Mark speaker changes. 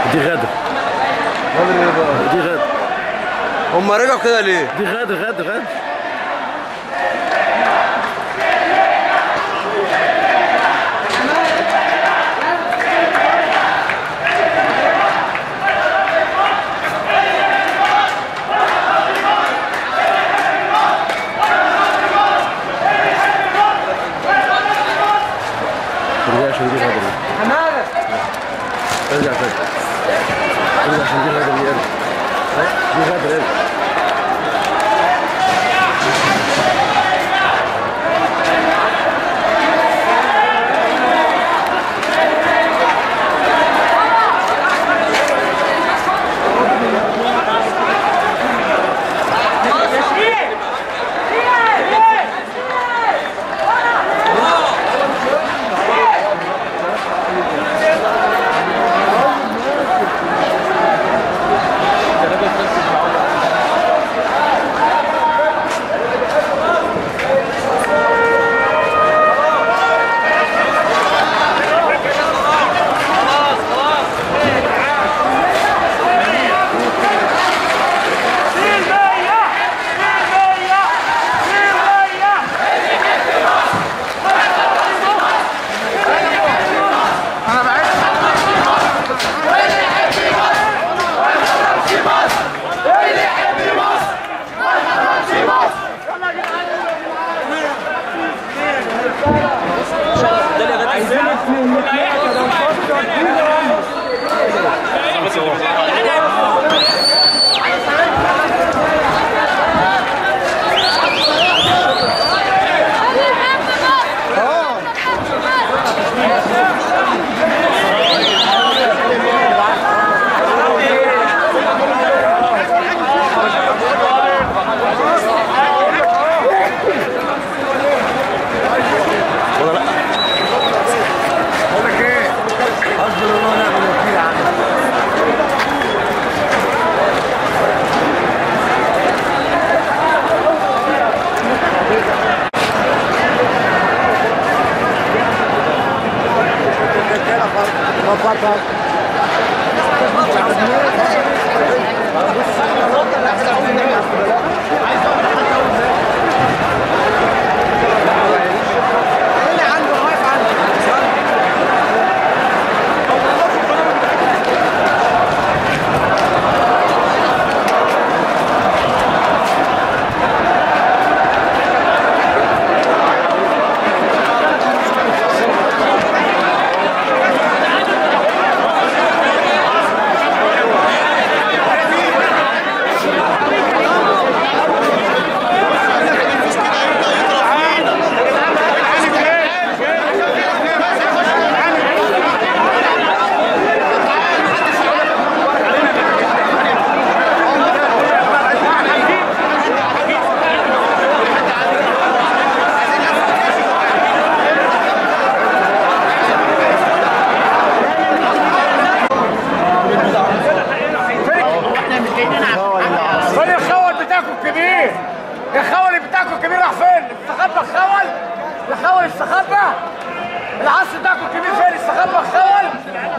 Speaker 1: دي غادر
Speaker 2: غادر ايه بقى؟
Speaker 1: دي غادر
Speaker 2: هم رجعوا كده ليه؟
Speaker 1: دي غادر غادر غادر ارجع عشان دي غادر ارجع تاني ارجع عشان دي غادر دي ارجع دي غادر ارجع
Speaker 2: بقول لك ايه؟ حسبنا الله ونعم الوكيل يا عم
Speaker 3: فين الخول بتاعكم الكبير؟ الخول بتاعكم الكبير راح فين؟ استخبى الخول؟ الخول استخبى؟ العصر بتاعكم الكبير فين؟ استخبى الخول؟